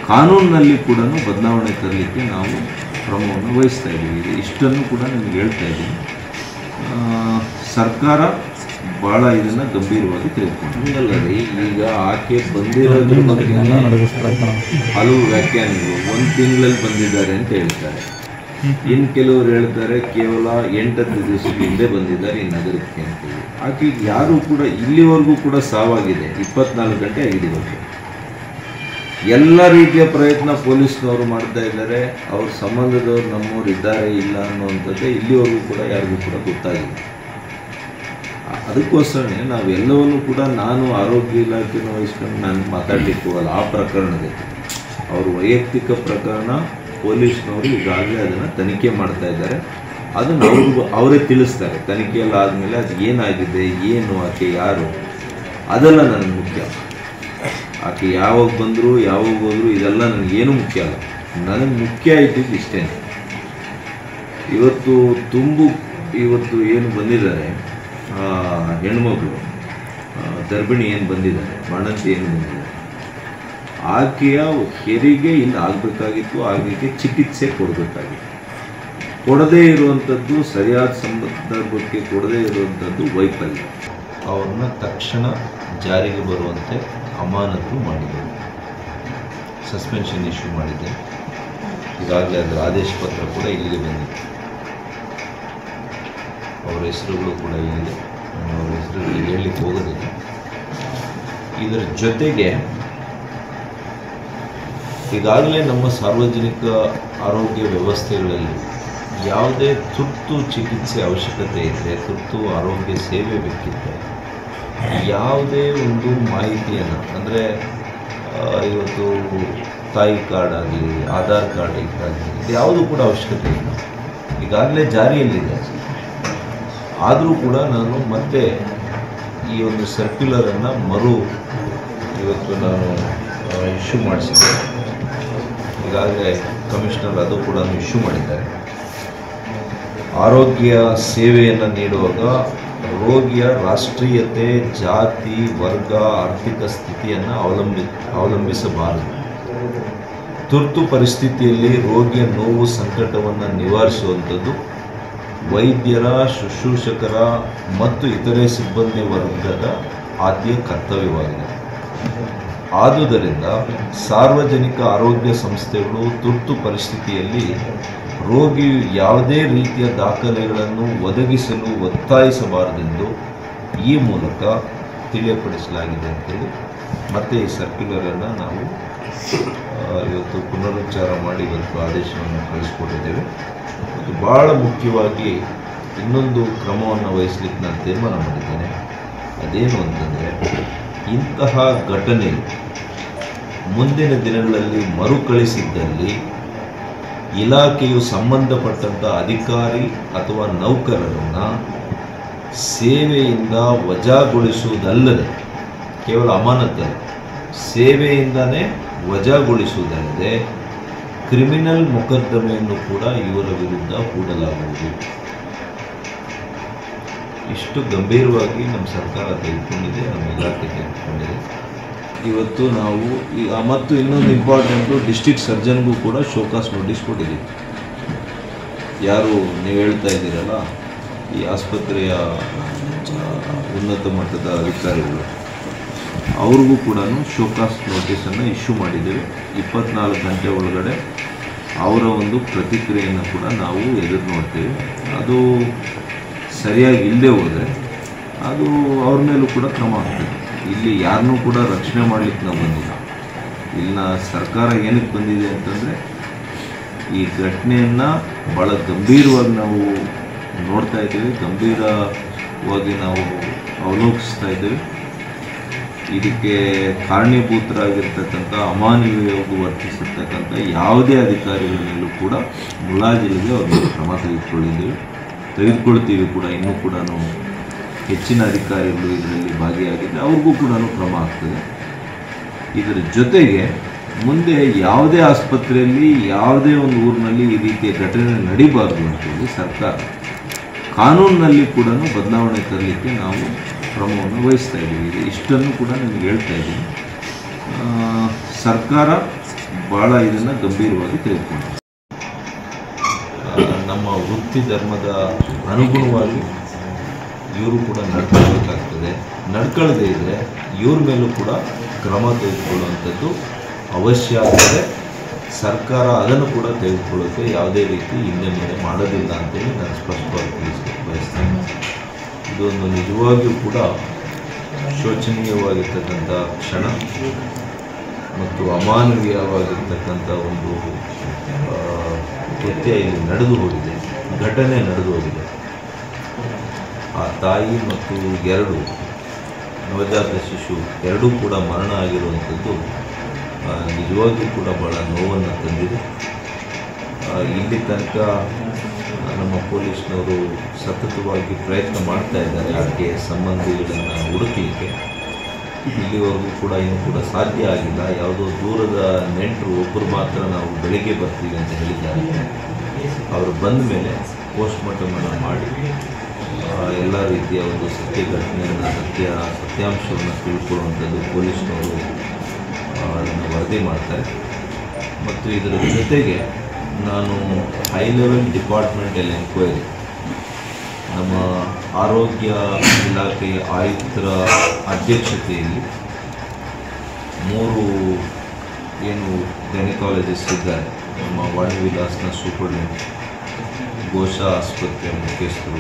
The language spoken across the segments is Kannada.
ಕಾನೂನಿನಲ್ಲಿ ಕೂಡ ಬದಲಾವಣೆ ತರಲಿಕ್ಕೆ ನಾವು ಕ್ರಮವನ್ನು ವಹಿಸ್ತಾ ಇದ್ದೀವಿ ಇದು ಇಷ್ಟನ್ನು ಕೂಡ ನಿಮಗೆ ಹೇಳ್ತಾ ಇದ್ದೀನಿ ಆ, ಸರ್ಕಾರ ಭಾಳ ಇದನ್ನು ಗಂಭೀರವಾಗಿ ತೆಗೆದುಕೊಂಡು ಹಂಗಲ್ಲ ರೀ ಈಗ ಆಕೆ ಬಂದಿರೋದ್ರ ಬಗ್ಗೆ ಹಲವು ವ್ಯಾಖ್ಯಾನಗಳು ಒಂದು ತಿಂಗಳಲ್ಲಿ ಬಂದಿದ್ದಾರೆ ಅಂತ ಹೇಳ್ತಾರೆ ಇನ್ನು ಕೆಲವರು ಹೇಳ್ತಾರೆ ಕೇವಲ ಎಂಟತ್ತು ದಿವಸದ ಹಿಂದೆ ಬಂದಿದ್ದಾರೆ ಈ ನಗರಕ್ಕೆ ಅಂತೇಳಿ ಆಕೆ ಯಾರು ಕೂಡ ಇಲ್ಲಿವರೆಗೂ ಕೂಡ ಸಾವಾಗಿದೆ ಇಪ್ಪತ್ನಾಲ್ಕು ಗಂಟೆ ಆಗಿದೆ ಇವತ್ತು ಎಲ್ಲ ರೀತಿಯ ಪ್ರಯತ್ನ ಪೊಲೀಸ್ನವರು ಮಾಡ್ತಾ ಇದ್ದಾರೆ ಅವ್ರ ಸಂಬಂಧದವ್ರು ನಮ್ಮವ್ರು ಇದ್ದಾರೆ ಇಲ್ಲ ಅನ್ನುವಂಥದ್ದೇ ಇಲ್ಲಿವರೆಗೂ ಕೂಡ ಯಾರಿಗೂ ಕೂಡ ಗೊತ್ತಾಗಿಲ್ಲ ಆ- ಅದಕ್ಕೋಸ್ಕರನೇ ನಾವು ಎಲ್ಲವನ್ನೂ ಕೂಡ ನಾನು ಆರೋಗ್ಯ ಇಲಾಖೆನ ವಹಿಸ್ಕೊಂಡು ನಾನು ಮಾತಾಡ್ಲಿಕ್ಕೆ ಹೋಗಲ್ಲ ಆ ಪ್ರಕರಣದಲ್ಲಿ ಅವ್ರ ವೈಯಕ್ತಿಕ ಪ್ರಕರಣ ಪೊಲೀಸ್ನವರು ಈಗಾಗಲೇ ಅದನ್ನು ತನಿಖೆ ಮಾಡ್ತಾ ಇದ್ದಾರೆ ಅದನ್ನು ಅವ್ರಿಗೂ ಅವರೇ ತಿಳಿಸ್ತಾರೆ ತನಿಖೆ ಎಲ್ಲ ಆದಮೇಲೆ ಅದು ಏನಾಗಿದೆ ಏನು ಆಕೆ ಯಾರು ಅದೆಲ್ಲ ನನಗೆ ಮುಖ್ಯ ಆಕೆ ಯಾವಾಗ ಬಂದರು ಯಾವಾಗ ಹೋದ್ರು ಇದೆಲ್ಲ ನನಗೇನು ಮುಖ್ಯ ಅಲ್ಲ ನನಗೆ ಮುಖ್ಯ ಇದ್ದಿದ್ದು ಇಷ್ಟೇ ಇವತ್ತು ತುಂಬು ಇವತ್ತು ಏನು ಬಂದಿದ್ದಾರೆ ಆ, ಹೆಣ್ಮಗಳು ಆ, ಗರ್ಭಿಣಿ ಏನು ಬಂದಿದ್ದಾರೆ ಬಾಣಂತಿ ಏನು ಬಂದಿದ್ದಾರೆ ಆಕೆಯ ಹೆರಿಗೆ ಇನ್ನು ಆಗಬೇಕಾಗಿತ್ತು ಆಕೆಗೆ ಚಿಕಿತ್ಸೆ ಕೊಡಬೇಕಾಗಿತ್ತು ಕೊಡದೇ ಇರುವಂಥದ್ದು ಸರಿಯಾದ ಸಂದರ್ಭಕ್ಕೆ ಕೊಡದೇ ಇರುವಂಥದ್ದು ವೈಫಲ್ಯ ಅವ್ರನ್ನ ತಕ್ಷಣ ಜಾರಿಗೆ ಬರುವಂತೆ ಅಮಾನತು ಮಾಡಿದರು ಸಸ್ಪೆನ್ಷನ್ ಇಶ್ಯೂ ಮಾಡಿದ್ದೆ ಈಗಾಗಲೇ ಅದರ ಆದೇಶ ಪತ್ರ ಕೂಡ ಇಲ್ಲಿಗೆ ಬಂದಿದೆ ಅವರ ಹೆಸರುಗಳು ಕೂಡ ಇಲ್ಲಿದೆ ನಾನು ಅವರ ಹೆಸರುಗಳು ಹೇಳಲಿಕ್ಕೆ ಹೋಗೋದಿಲ್ಲ ಇದರ ಜೊತೆಗೆ ಈಗಾಗಲೇ ನಮ್ಮ ಸಾರ್ವಜನಿಕ ಆರೋಗ್ಯ ವ್ಯವಸ್ಥೆಗಳಲ್ಲಿ ಯಾವುದೇ ತುರ್ತು ಚಿಕಿತ್ಸೆ ಅವಶ್ಯಕತೆ ಇದ್ದರೆ ತುರ್ತು ಆರೋಗ್ಯ ಸೇವೆ ಬೇಕಿದ್ದರೆ ಯಾವುದೇ ಒಂದು ಮಾಹಿತಿಯನ್ನು ಅಂದರೆ ಇವತ್ತು ತಾಯಿ ಕಾರ್ಡ್ ಆಗಲಿ ಆಧಾರ್ ಕಾರ್ಡ್ ಇದ್ದಾಗಲಿ ಇದು ಯಾವುದೂ ಕೂಡ ಅವಶ್ಯಕತೆ ಇಲ್ಲ ಈಗಾಗಲೇ ಜಾರಿಯಲ್ಲಿದೆ ಆದರೂ ಕೂಡ ನಾನು ಮತ್ತೆ ಈ ಒಂದು ಸರ್ಕ್ಯುಲರನ್ನು ಮರು ಇವತ್ತು ನಾನು ಇಶ್ಯೂ ಮಾಡಿಸಿದ್ದೆ ಈಗಾಗಲೇ ಕಮಿಷನರ್ ಅದು ಕೂಡ ಇಶ್ಯೂ ಮಾಡಿದ್ದಾರೆ ಆರೋಗ್ಯ ಸೇವೆಯನ್ನು ನೀಡುವಾಗ ರೋಗಿಯ ರಾಷ್ಟ್ರೀಯತೆ ಜಾತಿ ವರ್ಗ ಆರ್ಥಿಕ ಸ್ಥಿತಿಯನ್ನು ಅವಲಂಬಿ ಅವಲಂಬಿಸಬಾರದು ತುರ್ತು ಪರಿಸ್ಥಿತಿಯಲ್ಲಿ ರೋಗಿಯ ನೋವು ಸಂಕಟವನ್ನು ನಿವಾರಿಸುವಂಥದ್ದು ವೈದ್ಯರ ಶುಶ್ರೂಷಕರ ಮತ್ತು ಇತರೆ ಸಿಬ್ಬಂದಿ ವರ್ಗದ ಆದ್ಯ ಕರ್ತವ್ಯವಾಗಿದೆ ಆದುದರಿಂದ ಸಾರ್ವಜನಿಕ ಆರೋಗ್ಯ ಸಂಸ್ಥೆಗಳು ತುರ್ತು ಪರಿಸ್ಥಿತಿಯಲ್ಲಿ ರೋಗಿಯು ಯಾವುದೇ ರೀತಿಯ ದಾಖಲೆಗಳನ್ನು ಒದಗಿಸಲು ಒತ್ತಾಯಿಸಬಾರದೆಂದು ಈ ಮೂಲಕ ತಿಳಿಯಪಡಿಸಲಾಗಿದೆ ಅಂತೇಳಿ ಮತ್ತೆ ಈ ಸರ್ಕ್ಯುಲರನ್ನು ನಾವು ಆ, ಇವತ್ತು ಪುನರುಚ್ಚಾರ ಮಾಡಿ ಇವತ್ತು ಆದೇಶವನ್ನು ಕಳಿಸ್ಕೊಟ್ಟಿದ್ದೇವೆ ಮತ್ತು ಭಾಳ ಮುಖ್ಯವಾಗಿ ಇನ್ನೊಂದು ಕ್ರಮವನ್ನು ವಹಿಸಲಿಕ್ಕೆ ನಾನು ತೀರ್ಮಾನ ಮಾಡಿದ್ದೇನೆ ಅದೇನು ಅಂತಂದರೆ ಇಂತಹ ಘಟನೆ ಮುಂದಿನ ದಿನಗಳಲ್ಲಿ ಮರುಕಳಿಸಿದ್ದಲ್ಲಿ ಇಲಾಖೆಯು ಸಂಬಂಧಪಟ್ಟಂಥ ಅಧಿಕಾರಿ ಅಥವಾ ನೌಕರರನ್ನು ಸೇವೆಯಿಂದ ವಜಾಗೊಳಿಸುವುದಲ್ಲದೆ ಕೇವಲ ಅಮಾನತಲ್ಲ ಸೇವೆಯಿಂದನೇ ವಜಾಗೊಳಿಸುವುದಲ್ಲದೆ ಕ್ರಿಮಿನಲ್ ಮೊಕದ್ದಮೆಯನ್ನು ಕೂಡ ಇವರ ವಿರುದ್ಧ ಹೂಡಲಾಗುವುದು ಇಷ್ಟು ಗಂಭೀರವಾಗಿ ನಮ್ಮ ಸರ್ಕಾರ ತೆಗೆದುಕೊಂಡಿದೆ ನಮ್ಮ ಇಲಾಖೆ ತೆಗೆದುಕೊಂಡಿದೆ ಇವತ್ತು ನಾವು ಈ- ಮತ್ತು ಇನ್ನೊಂದು ಇಂಪಾರ್ಟೆಂಟು ಡಿಸ್ಟಿಕ್ ಸರ್ಜನ್ಗೂ ಕೂಡ ಶೋಕಾಸ್ ನೋಟಿಸ್ ಕೊಟ್ಟಿದ್ದೀವಿ ಯಾರು ನೀವು ಹೇಳ್ತಾ ಇದ್ದೀರಲ್ಲ ಈ ಆಸ್ಪತ್ರೆಯ ಆ, ಉನ್ನತ ಮಟ್ಟದ ಅಧಿಕಾರಿಗಳು ಅವ್ರಿಗೂ ಕೂಡ ಶೋಕಾಸ್ ನೋಟಿಸನ್ನು ಇಶ್ಯೂ ಮಾಡಿದ್ದೇವೆ ಇಪ್ಪತ್ನಾಲ್ಕು ಗಂಟೆ ಒಳಗಡೆ ಅವರ ಒಂದು ಪ್ರತಿಕ್ರಿಯೆಯನ್ನು ಕೂಡ ನಾವು ಎದುರು ನೋಡ್ತೇವೆ ಅದು ಸರಿಯಾಗಿ ಇಲ್ಲದೆ ಹೋದರೆ ಅದು ಅವ್ರ ಮೇಲೂ ಕೂಡ ಕ್ರಮ ಆಗ್ತದೆ ಇಲ್ಲಿ ಯಾರನ್ನೂ ಕೂಡ ರಕ್ಷಣೆ ಮಾಡಲಿಕ್ಕೆ ನಾವು ಬಂದಿಲ್ಲ ಇಲ್ಲಿನ ಸರ್ಕಾರ ಏನಕ್ಕೆ ಬಂದಿದೆ ಅಂತಂದರೆ ಈ ಘಟನೆಯನ್ನು ಭಾಳ ಗಂಭೀರವಾಗಿ ನಾವು ನೋಡ್ತಾ ಇದ್ದೀವಿ ಗಂಭೀರವಾಗಿ ನಾವು ಅವಲೋಕಿಸ್ತಾ ಇದ್ದೀವಿ ಇದಕ್ಕೆ ಕಾರಣೀಭೂತರಾಗಿರ್ತಕ್ಕಂಥ ಅಮಾನವೀಯವಾಗಿ ವರ್ತಿಸಿರ್ತಕ್ಕಂಥ ಯಾವುದೇ ಅಧಿಕಾರಿಗಳ ಮೇಲೂ ಕೂಡ ಮುಲಾಜಿಲ್ಲದೆ ಅವ್ರ ಮೇಲೆ ಕ್ರಮ ತೆಗೆದುಕೊಂಡಿದ್ದೀವಿ ತೆಗೆದುಕೊಳ್ತೀವಿ ಕೂಡ ಇನ್ನೂ ಕೂಡ ಹೆಚ್ಚಿನ ಅಧಿಕಾರಿಗಳು ಇದರಲ್ಲಿ ಭಾಗಿಯಾಗಿದ್ದರೆ ಅವ್ರಿಗೂ ಕೂಡ ಕ್ರಮ ಆಗ್ತದೆ ಇದರ ಜೊತೆಗೆ ಮುಂದೆ ಯಾವುದೇ ಆಸ್ಪತ್ರೆಯಲ್ಲಿ ಯಾವುದೇ ಒಂದು ಊರಿನಲ್ಲಿ ಈ ರೀತಿಯ ಘಟನೆ ನಡಿಬಾರ್ದು ಅಂತೇಳಿ ಸರ್ಕಾರ ಕಾನೂನಿನಲ್ಲಿ ಕೂಡ ಬದಲಾವಣೆ ತರಲಿಕ್ಕೆ ನಾವು ಕ್ರಮವನ್ನು ವಹಿಸ್ತಾ ಇದ್ದೀವಿ ಇದು ಇಷ್ಟನ್ನು ಕೂಡ ನಿಮಗೆ ಹೇಳ್ತಾ ಇದ್ದೀನಿ ಆ, ಸರ್ಕಾರ ಭಾಳ ಇದನ್ನು ಗಂಭೀರವಾಗಿ ತೆಗೆದುಕೊಂಡು ನಮ್ಮ ವೃತ್ತಿ ಧರ್ಮದ ಅನುಗುಣವಾಗಿ ಇವರು ಕೂಡ ನಡ್ಕೊಳ್ಬೇಕಾಗ್ತದೆ ನಡ್ಕೊಳ್ಳದೇ ಇದ್ದರೆ ಇವ್ರ ಮೇಲೂ ಕೂಡ ಕ್ರಮ ತೆಗೆದುಕೊಳ್ಳುವಂಥದ್ದು ಅವಶ್ಯ ಆಗ್ತದೆ ಸರ್ಕಾರ ಅದನ್ನು ಕೂಡ ತೆಗೆದುಕೊಳ್ಳೋಕ್ಕೆ ಯಾವುದೇ ರೀತಿ ಹಿಂದೆ ಮುಂದೆ ಮಾಡೋದಿಲ್ಲ ಅಂತೇಳಿ ನಾನು ಸ್ಪಷ್ಟವಾಗಿ ತಿಳಿಸಲಿಕ್ಕೆ ಬಯಸ್ತೇನೆ ಇದೊಂದು ನಿಜವಾಗಿಯೂ ಕೂಡ ಶೋಚನೀಯವಾಗಿರ್ತಕ್ಕಂಥ ಕ್ಷಣ ಮತ್ತು ಅಮಾನವೀಯವಾಗಿರ್ತಕ್ಕಂಥ ಒಂದು ಆ, ಕೃತ್ಯ ಇಲ್ಲಿ ನಡೆದು ಹೋಗಿದೆ ಘಟನೆ ನಡೆದು ಹೋಗಿದೆ ಆ ತಾಯಿ ಮತ್ತು ಎರಡು ನವಜಾತ ಶಿಶು ಎರಡೂ ಕೂಡ ಮರಣ ಆಗಿರುವಂಥದ್ದು ಆ, ನಿಜವಾಗಿಯೂ ಕೂಡ ಭಾಳ ನೋವನ್ನು ತಂದಿದೆ ಆ, ಇಲ್ಲಿ ತನಕ ನಮ್ಮ ಪೊಲೀಸ್ನವರು ಸತತವಾಗಿ ಪ್ರಯತ್ನ ಮಾಡ್ತಾ ಇದ್ದಾರೆ ಆಕೆಯ ಸಂಬಂಧಿಗಳನ್ನು ಹುಡುಕಲಿಕ್ಕೆ ಇಲ್ಲಿವರೆಗೂ ಕೂಡ ಇನ್ನೂ ಕೂಡ ಸಾಧ್ಯ ಆಗಿಲ್ಲ ಯಾವುದೋ ದೂರದ ನೆಂಟರು ಒಬ್ಬರು ಮಾತ್ರ ನಾವು ಬೆಳಿಗ್ಗೆ ಬರ್ತೀವಿ ಅಂತ ಹೇಳಿದ್ದಾರೆ ಅವರು ಬಂದ ಮೇಲೆ ಪೋಸ್ಟ್ಮಾರ್ಟಮನ್ನು ಮಾಡಿ ಎಲ್ಲ ರೀತಿಯ ಒಂದು ಸತ್ಯ ಘಟನೆಯನ್ನು ಸತ್ಯ ಸತ್ಯಾಂಶವನ್ನು ತಿಳ್ಕೊಳ್ಳುವಂಥದ್ದು ಪೊಲೀಸ್ನವರು ಆ, ಅದನ್ನು ವರದಿ ಮಾಡ್ತಾರೆ ಮತ್ತು ಇದರ ಜೊತೆಗೆ ನಾನು ಹೈ ಲೆವೆಲ್ ಡಿಪಾರ್ಟ್ಮೆಂಟಲ್ ಎನ್ಕ್ವೈರಿ ನಮ್ಮ ಆರೋಗ್ಯ ಇಲಾಖೆಯ ಆಯುಕ್ತರ ಅಧ್ಯಕ್ಷತೆಯಲ್ಲಿ ಮೂರು ಏನು ಗೈನಕಾಲಜಿಸ್ಟ್ ಇದ್ದಾರೆ ನಮ್ಮ ವಾಣಿ ವಿಲಾಸ್ನ ಸೂಪರ್ಡೆಂಟ್ ಘೋಷ ಆಸ್ಪತ್ರೆ ಮುಖ್ಯಸ್ಥರು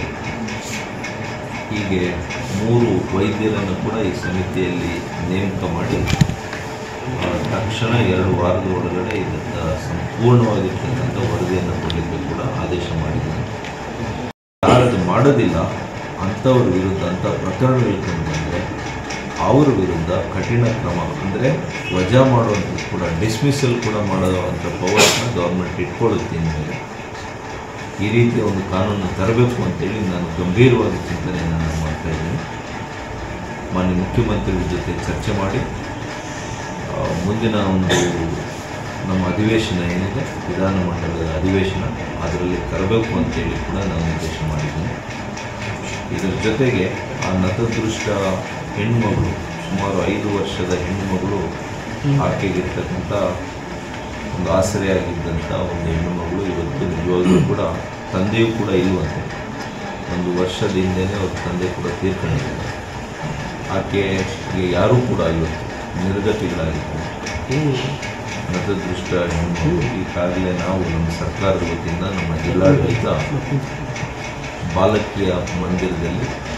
ಹೀಗೆ ಮೂರು ವೈದ್ಯರನ್ನು ಕೂಡ ಈ ಸಮಿತಿಯಲ್ಲಿ ನೇಮಕ ಮಾಡಿ ಆ, ತಕ್ಷಣ ಎರಡು ವಾರದ ಒಳಗಡೆ ಇದಕ್ಕೆ ಸಂಪೂರ್ಣವಾಗಿರ್ತಕ್ಕಂಥ ವರದಿಯನ್ನು ಕೊಡಲಿಕ್ಕೆ ಕೂಡ ಆದೇಶ ಮಾಡಿದ್ದಾರೆ ಯಾರದು ಮಾಡೋದಿಲ್ಲ ಅಂಥವ್ರ ವಿರುದ್ಧ ಅಂಥ ಪ್ರಕರಣಗಳು ಕಂಡು ಬಂದರೆ ಅವರ ವಿರುದ್ಧ ಕಠಿಣ ಕ್ರಮ ಅಂದರೆ ವಜಾ ಮಾಡುವಂಥದ್ದು ಕೂಡ ಡಿಸ್ಮಿಸಲ್ ಕೂಡ ಮಾಡುವಂಥ ಪವರ್ನ ಗೌರ್ಮೆಂಟ್ ಇಟ್ಕೊಳ್ಳುತ್ತೆ ಮೇಲೆ ಈ ರೀತಿಯ ಒಂದು ಕಾನೂನು ತರಬೇಕು ಅಂತೇಳಿ ನಾನು ಗಂಭೀರವಾಗಿ ಚಿಂತನೆಯನ್ನು ನಾನು ಮಾಡ್ತಾ ಇದ್ದೀನಿ ಮಾನ್ಯ ಮುಖ್ಯಮಂತ್ರಿಗಳ ಜೊತೆ ಚರ್ಚೆ ಮಾಡಿ ಆ, ಮುಂದಿನ ಒಂದು ನಮ್ಮ ಅಧಿವೇಶನ ಏನಿದೆ ವಿಧಾನಮಂಡಲದ ಅಧಿವೇಶನ ಅದರಲ್ಲಿ ತರಬೇಕು ಅಂತೇಳಿ ಕೂಡ ನಾನು ನಿರ್ದೇಶ ಮಾಡಿದ್ದೀನಿ ಇದರ ಜೊತೆಗೆ ಆ ನತದೃಷ್ಟ ಹೆಣ್ಮಗಳು ಸುಮಾರು ಐದು ವರ್ಷದ ಹೆಣ್ಣುಮಗಳು ಆಕೆಗಿರ್ತಕ್ಕಂಥ ಒಂದು ಆಸರೆಯಾಗಿದ್ದಂಥ ಒಂದು ಹೆಣ್ಣುಮಗಳು ಇವತ್ತು ನಿಜವಾಗ್ಲೂ ಕೂಡ ತಂದೆಯೂ ಕೂಡ ಇಲ್ವಂತೆ ಒಂದು ವರ್ಷದ ಹಿಂದೆನೇ ಅವ್ರ ತಂದೆ ಕೂಡ ತೀರ್ಕೊಂಡಿದ್ದಾರೆ ಆಕೆಗೆ ಯಾರೂ ಕೂಡ ಇವತ್ತು ನಿರ್ಗತಿಗಳಾಗಿದ್ದಾರೆ ನತದೃಷ್ಟ ಹೆಣ್ಣುಮಗಳು ಈಗಾಗಲೇ ನಾವು ನಮ್ಮ ಸರ್ಕಾರದ ವತಿಯಿಂದ ನಮ್ಮ ಜಿಲ್ಲಾಡಳಿತ ಬಾಲಕಿಯ ಮಂದಿರದಲ್ಲಿ